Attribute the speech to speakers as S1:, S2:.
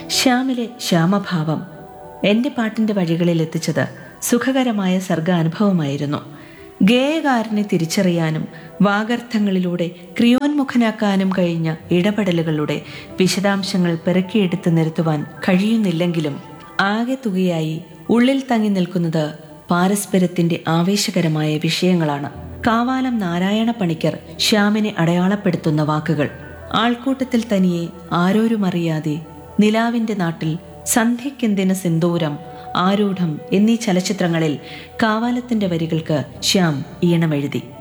S1: ശ്യാമിലെ ശ്യാമഭാവം എൻ്റെ പാട്ടിൻ്റെ വഴികളിൽ എത്തിച്ചത് സുഖകരമായ സർഗാനുഭവമായിരുന്നു ഗേയകാരനെ തിരിച്ചറിയാനും വാഗർത്ഥങ്ങളിലൂടെ ക്രിയോന്മുഖനാക്കാനും കഴിഞ്ഞ ഇടപെടലുകളുടെ വിശദാംശങ്ങൾ പെറുക്കിയെടുത്ത് നിരത്തുവാൻ കഴിയുന്നില്ലെങ്കിലും ആകെ തുകയായി ഉള്ളിൽ തങ്ങി നിൽക്കുന്നത് പാരസ്പര്യത്തിന്റെ ആവേശകരമായ വിഷയങ്ങളാണ് കാവാലം നാരായണ പണിക്കർ ശ്യാമിനെ അടയാളപ്പെടുത്തുന്ന വാക്കുകൾ ആൾക്കൂട്ടത്തിൽ തനിയെ ആരോരുമറിയാതെ നിലാവിന്റെ നാട്ടിൽ സന്ധ്യക്കെന്തിന് സിന്ദൂരം ആരൂഢം എന്നീ ചലച്ചിത്രങ്ങളിൽ കാവാലത്തിന്റെ വരികൾക്ക് ശ്യാം ഈണമെഴുതി